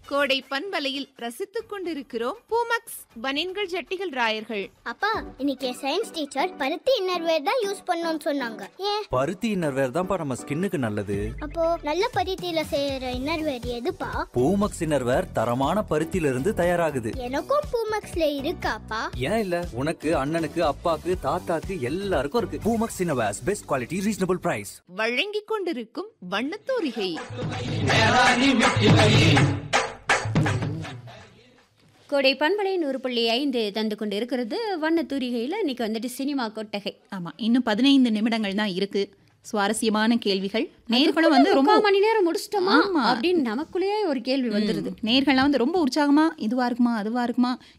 கோடை பண்பலையில் ரசித்துக் கொண்டிருக்கிறோம் பூமக்ஸ் பனின்கள் ஜட்டிகள் ராயர்கள் அப்பா இன்னைக்கு சயின்ஸ் டீச்சர் பருத்தி இன்னர்வேர் தான் யூஸ் பண்ணணும்னு சொன்னாங்க ஏன் பருத்தி இன்னர்வேர் தான்ப்பா நம்ம ஸ்கின்னுக்கு நல்லது அப்போ நல்ல பருத்தியில செய்யற இன்னர்வேர் எதுப்பா பூமக்ஸ் இன்னர்வேர் தரமான பருத்தியில இருந்து தயாராகுது எனக்கும் பூமக்ஸ்ல இருக்காப்பா ஏன் இல்ல உனக்கு அண்ணனுக்கு அப்பாக்கு தாத்தாக்கு எல்லாருக்கும் இருக்கு Poomex innerwears best quality reasonable price வழங்கிக் கொண்டிருக்கும் வண்ணத்தூரிகை கோடை பண்பலை நூறு புள்ளி ஐந்து தந்து கொண்டு இருக்கிறது வண்ண தூரிகையில் இன்னைக்கு வந்துட்டு சினிமா கொட்டகை ஆமா இன்னும் பதினைந்து நிமிடங்கள் தான் இருக்கு சுவாரஸ்யமான கேள்விகள் நேர்களும் வந்து ரொம்ப முக்கால் மணி நேரம் முடிச்சிட்டோமா ஆமா. அப்படின்னு நமக்குள்ளேயே ஒரு கேள்வி வந்துருது நேர்கள்லாம் வந்து ரொம்ப உற்சாகமா இதுவா இருக்குமா அதுவா இருக்குமா